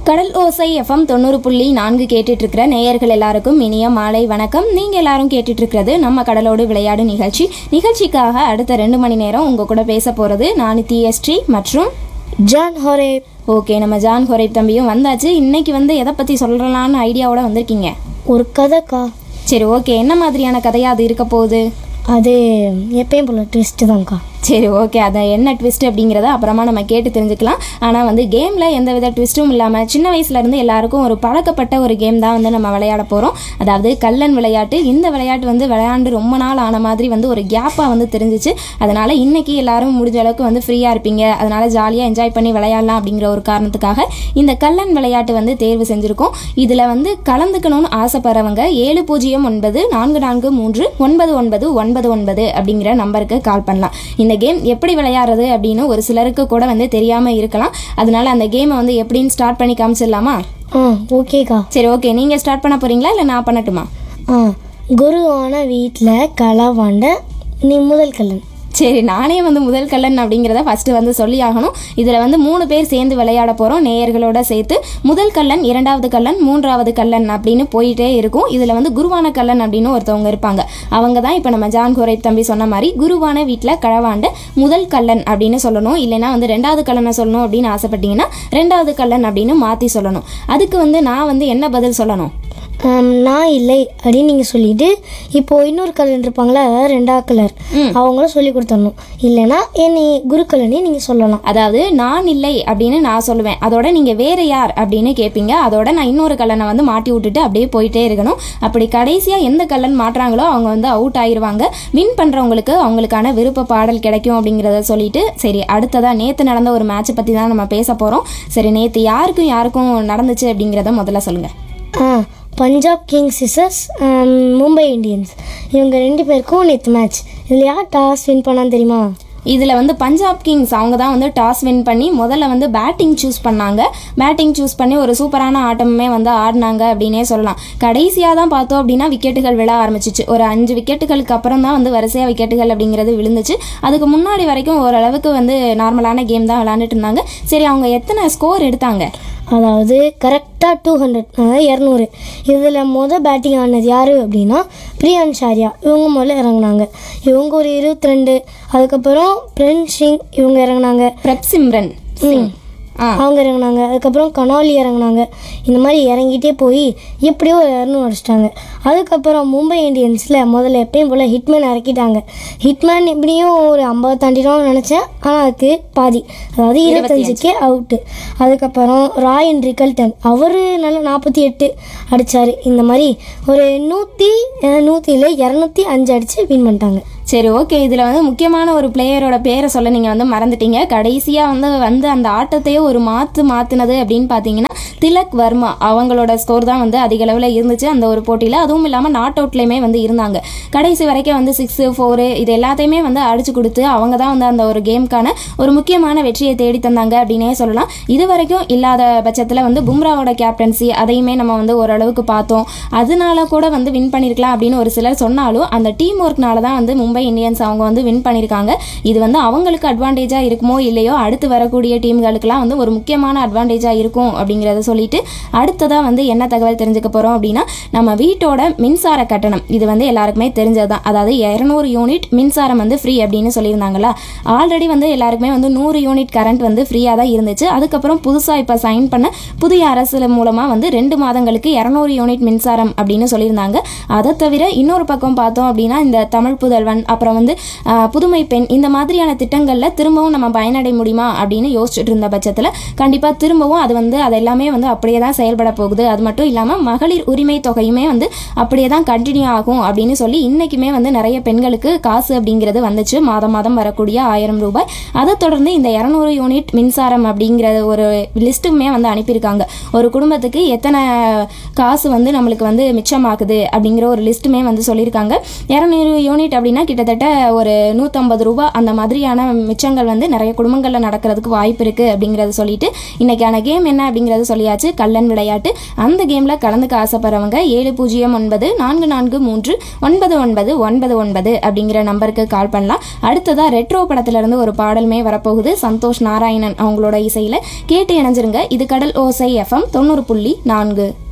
கடல் ஓசை எஃப்எம் தொண்ணூறு புள்ளி நான்கு கேட்டுட்டு இருக்கிற நேயர்கள் எல்லாருக்கும் இனிய மாலை வணக்கம் நீங்க எல்லாரும் கேட்டுட்டு இருக்கிறது நம்ம கடலோடு விளையாடு நிகழ்ச்சி நிகழ்ச்சிக்காக அடுத்த ரெண்டு மணி நேரம் உங்க கூட பேச போறது நான் டிஎஸ்டி மற்றும் ஜான் ஹொரே ஓகே நம்ம ஜான் ஹொரேப் தம்பியும் வந்தாச்சு இன்னைக்கு வந்து எதை பத்தி சொல்லலாம்னு ஐடியாவோட வந்திருக்கீங்க ஒரு கதைக்கா சரி ஓகே என்ன மாதிரியான கதையா அது இருக்க போகுது அது எப்பயும் போல ட்விஸ்ட் தான்க்கா சரி ஓகே அதை என்ன ட்விஸ்ட் அப்படிங்கிறத அப்புறமா நம்ம கேட்டு தெரிஞ்சுக்கலாம் ஆனால் வந்து கேமில் எந்த வித ட்விஸ்ட்டும் இல்லாமல் சின்ன வயசுலேருந்து எல்லாருக்கும் ஒரு பழக்கப்பட்ட ஒரு கேம் தான் வந்து நம்ம விளையாட போகிறோம் அதாவது கல்லன் விளையாட்டு இந்த விளையாட்டு வந்து விளையாண்டு ரொம்ப நாள் ஆன மாதிரி வந்து ஒரு கேப்பாக வந்து தெரிஞ்சிச்சு அதனால் இன்னைக்கு எல்லாரும் முடிஞ்ச அளவுக்கு வந்து ஃப்ரீயாக இருப்பீங்க அதனால் ஜாலியாக என்ஜாய் பண்ணி விளையாடலாம் அப்படிங்கிற ஒரு காரணத்துக்காக இந்த கல்லன் விளையாட்டு வந்து தேர்வு செஞ்சுருக்கோம் இதில் வந்து கலந்துக்கணும்னு ஆசைப்படுறவங்க ஏழு பூஜ்ஜியம் ஒன்பது நான்கு நான்கு மூன்று ஒன்பது ஒன்பது ஒன்பது ஒன்பது அப்படிங்கிற நம்பருக்கு கால் பண்ணலாம் இந்த கேம் எப்படி விளையாடுறது அப்படின்னு ஒரு சிலருக்கு கூட வந்து தெரியாமல் இருக்கலாம் அதனால அந்த கேமை வந்து எப்படின்னு ஸ்டார்ட் பண்ணி காமிச்சிடலாமா ஆ ஓகேக்கா சரி ஓகே நீங்கள் ஸ்டார்ட் பண்ண போகிறீங்களா இல்லை நான் பண்ணட்டுமா ஆ குருவான வீட்டில் களவாண்ட நீ முதல் கல்லன் சரி நானே வந்து முதல் கல்லன் அப்படிங்கிறத ஃபஸ்ட்டு வந்து சொல்லி ஆகணும் இதில் வந்து மூணு பேர் சேர்ந்து விளையாட போகிறோம் நேயர்களோட சேர்த்து முதல் கல்லன் இரண்டாவது கல்லன் மூன்றாவது கல்லன் அப்படின்னு போயிட்டே இருக்கும் இதில் வந்து குருவான கல்லன் அப்படின்னு ஒருத்தவங்க இருப்பாங்க அவங்க தான் இப்போ நம்ம ஜான் குரைப் தம்பி சொன்ன மாதிரி குருவான வீட்டில் களவாண்ட முதல் கல்லன் அப்படின்னு சொல்லணும் இல்லைன்னா வந்து ரெண்டாவது கல்லனை சொல்லணும் அப்படின்னு ஆசைப்பட்டீங்கன்னா ரெண்டாவது கல்லன் அப்படின்னு மாற்றி சொல்லணும் அதுக்கு வந்து நான் வந்து என்ன பதில் சொல்லணும் ஆம், நான் இல்லை அப்படின்னு நீங்கள் சொல்லிட்டு இப்போ இன்னொரு கலர் இருப்பாங்களா அதாவது ரெண்டாவது கலர் அவங்களும் சொல்லி கொடுத்துடணும் இல்லைன்னா என்னை குரு கலனே நீங்கள் சொல்லலாம் அதாவது நான் இல்லை அப்படின்னு நான் சொல்லுவேன் அதோட நீங்கள் வேற யார் அப்படின்னு கேட்பீங்க அதோட நான் இன்னொரு கல்லனை வந்து மாட்டி விட்டுட்டு அப்படியே போயிட்டே இருக்கணும் அப்படி கடைசியாக எந்த கல்லன் மாட்டுறாங்களோ அவங்க வந்து அவுட் ஆயிருவாங்க வின் பண்ணுறவங்களுக்கு அவங்களுக்கான விருப்ப பாடல் கிடைக்கும் அப்படிங்கிறத சொல்லிட்டு சரி அடுத்ததாக நேற்று நடந்த ஒரு மேட்சை பற்றி தான் நம்ம பேச போகிறோம் சரி நேற்று யாருக்கும் யாருக்கும் நடந்துச்சு அப்படிங்கிறத முதல்ல சொல்லுங்கள் ஆ பஞ்சாப் கிங்ஸ் இசஸ் மும்பை இந்தியன்ஸ் இவங்க ரெண்டு பேருக்கும் நேற்று மேட்ச் இதில் யார் டாஸ் வின் பண்ணான்னு தெரியுமா இதில் வந்து பஞ்சாப் கிங்ஸ் அவங்க தான் வந்து டாஸ் வின் பண்ணி முதல்ல வந்து பேட்டிங் சூஸ் பண்ணாங்க பேட்டிங் சூஸ் பண்ணி ஒரு சூப்பரான ஆட்டமுமே வந்து ஆடினாங்க அப்படின்னே சொல்லலாம் கடைசியாக தான் பார்த்தோம் அப்படின்னா விக்கெட்டுகள் விழ ஆரம்பிச்சிச்சு ஒரு அஞ்சு விக்கெட்டுகளுக்கு அப்புறம் தான் வந்து வரிசையாக விக்கெட்டுகள் அப்படிங்கிறது விழுந்துச்சு அதுக்கு முன்னாடி வரைக்கும் ஓரளவுக்கு வந்து நார்மலான கேம் தான் விளாண்டுட்டு இருந்தாங்க சரி அவங்க எத்தனை ஸ்கோர் எடுத்தாங்க அதாவது கரெக்டாக டூ ஹண்ட்ரட் அதாவது இரநூறு இதில் மொதல் பேட்டிங் ஆனது யார் அப்படின்னா பிரியான் ஷாரியா இவங்க முதல்ல இறங்குனாங்க இவங்க ஒரு இருபத்தி ரெண்டு அதுக்கப்புறம் பிரென் சிங் இவங்க இறங்குனாங்க பிரப் சிம்ரன் சிங் ஆ அவங்க இறங்குனாங்க அதுக்கப்புறம் கனாலி இறங்குனாங்க இந்த மாதிரி இறங்கிட்டே போய் எப்படியோ ஒரு இரநூறு அடிச்சிட்டாங்க அதுக்கப்புறம் மும்பை இந்தியன்ஸில் முதல்ல எப்பயும் போல் ஹிட்மேன் இறக்கிட்டாங்க ஹிட்மேன் எப்படியும் ஒரு ஐம்பது தாண்டிடுவாங்கன்னு நினச்சேன் ஆனால் அதுக்கு பாதி அதாவது இருபத்தஞ்சுக்கே அவுட்டு அதுக்கப்புறம் ராயன் ரிகல்டன் அவர் நல்லா நாற்பத்தி எட்டு அடித்தார் இந்த மாதிரி ஒரு நூற்றி நூற்றி இல்லை இரநூத்தி அஞ்சு அடித்து வின் பண்ணிட்டாங்க சரி ஓகே இதில் வந்து முக்கியமான ஒரு பிளேயரோட பேரை சொல்ல நீங்கள் வந்து மறந்துட்டீங்க கடைசியாக வந்து வந்து அந்த ஆட்டத்தையே ஒரு மாற்று மாற்றினது அப்படின்னு பார்த்தீங்கன்னா திலக் வர்மா அவங்களோட ஸ்கோர் தான் வந்து அதிக அளவில் இருந்துச்சு அந்த ஒரு போட்டியில் அதுவும் இல்லாமல் நாட் அவுட்லேயுமே வந்து இருந்தாங்க கடைசி வரைக்கும் வந்து சிக்ஸு ஃபோரு இது எல்லாத்தையுமே வந்து அடிச்சு கொடுத்து அவங்க தான் வந்து அந்த ஒரு கேமுக்கான ஒரு முக்கியமான வெற்றியை தேடி தந்தாங்க அப்படின்னே சொல்லலாம் இது வரைக்கும் இல்லாத பட்சத்தில் வந்து பும்ராவோட கேப்டன்சி அதையுமே நம்ம வந்து ஓரளவுக்கு பார்த்தோம் அதனால கூட வந்து வின் பண்ணியிருக்கலாம் அப்படின்னு ஒரு சிலர் சொன்னாலும் அந்த டீம் ஒர்க்னால தான் வந்து மும்பை இந்தியன்ஸ் அவங்க வந்து வின் பண்ணியிருக்காங்க இது வந்து அவங்களுக்கு அட்வான்டேஜாக இருக்குமோ இல்லையோ அடுத்து வரக்கூடிய டீம்களுக்கெல்லாம் வந்து ஒரு முக்கியமான அட்வான்டேஜாக இருக்கும் அப்படிங்கிறத சொல்லிட்டு அடுத்ததாக வந்து என்ன தகவல் தெரிஞ்சுக்க போகிறோம் அப்படின்னா நம்ம வீட்டோட மின்சார கட்டணம் இது வந்து எல்லாருக்குமே தெரிஞ்சது தான் அதாவது இரநூறு யூனிட் மின்சாரம் வந்து ஃப்ரீ அப்படின்னு சொல்லியிருந்தாங்களா ஆல்ரெடி வந்து எல்லாருக்குமே வந்து நூறு யூனிட் கரண்ட் வந்து ஃப்ரீயாக தான் இருந்துச்சு அதுக்கப்புறம் புதுசாக இப்போ சைன் பண்ண புதிய அரசு மூலமாக வந்து ரெண்டு மாதங்களுக்கு இரநூறு யூனிட் மின்சாரம் அப்படின்னு சொல்லியிருந்தாங்க அதை தவிர இன்னொரு பக்கம் பார்த்தோம் அப்படின்னா இந்த தமிழ் புதல்வன் அப்புறம் வந்து ஆஹ், புதுமை பெண் இந்த மாதிரியான திட்டங்களில் திரும்பவும் நம்ம பயனடைய முடியுமா அப்படின்னு யோசிச்சுட்டு இருந்த பட்சத்தில் கண்டிப்பாக திரும்பவும் அது வந்து அது எல்லாமே வந்து அப்படியே தான் செயல்பட போகுது அது மட்டும் இல்லாமல் மகளிர் உரிமை தொகையுமே வந்து அப்படியே தான் கண்டினியூ ஆகும் அப்படின்னு சொல்லி இன்றைக்குமே வந்து நிறைய பெண்களுக்கு காசு அப்படிங்கிறது வந்துச்சு மாதம் மாதம் வரக்கூடிய ஆயிரம் ரூபாய் அதை தொடர்ந்து இந்த இரநூறு யூனிட் மின்சாரம் அப்படிங்கிற ஒரு லிஸ்ட்டுமே வந்து அனுப்பியிருக்காங்க ஒரு குடும்பத்துக்கு எத்தனை காசு வந்து நம்மளுக்கு வந்து மிச்சமாகுது அப்படிங்கிற ஒரு லிஸ்ட்டுமே வந்து சொல்லியிருக்காங்க இரநூறு யூனிட் அப்படின்னா கிட்ட கிட்டத்தட்ட ஒரு நூற்றம்பது ரூபா அந்த மாதிரியான மிச்சங்கள் வந்து நிறைய குடும்பங்களில் நடக்கிறதுக்கு வாய்ப்பு இருக்குது அப்படிங்கிறத சொல்லிட்டு இன்னைக்கான கேம் என்ன அப்படிங்கிறது சொல்லியாச்சு கல்லன் விளையாட்டு அந்த கேமில் கலந்துக்க ஆசைப்படுறவங்க ஏழு பூஜ்ஜியம் ஒன்பது நான்கு நான்கு மூன்று ஒன்பது ஒன்பது ஒன்பது ஒன்பது அப்படிங்கிற நம்பருக்கு கால் பண்ணலாம் அடுத்ததாக ரெட்ரோ படத்துலேருந்து ஒரு பாடலுமே வரப்போகுது சந்தோஷ் நாராயணன் அவங்களோட இசையில் கேட்டு இணைஞ்சிருங்க இது கடல் ஓசை எஃப்எம் தொண்ணூறு புள்ளி நான்கு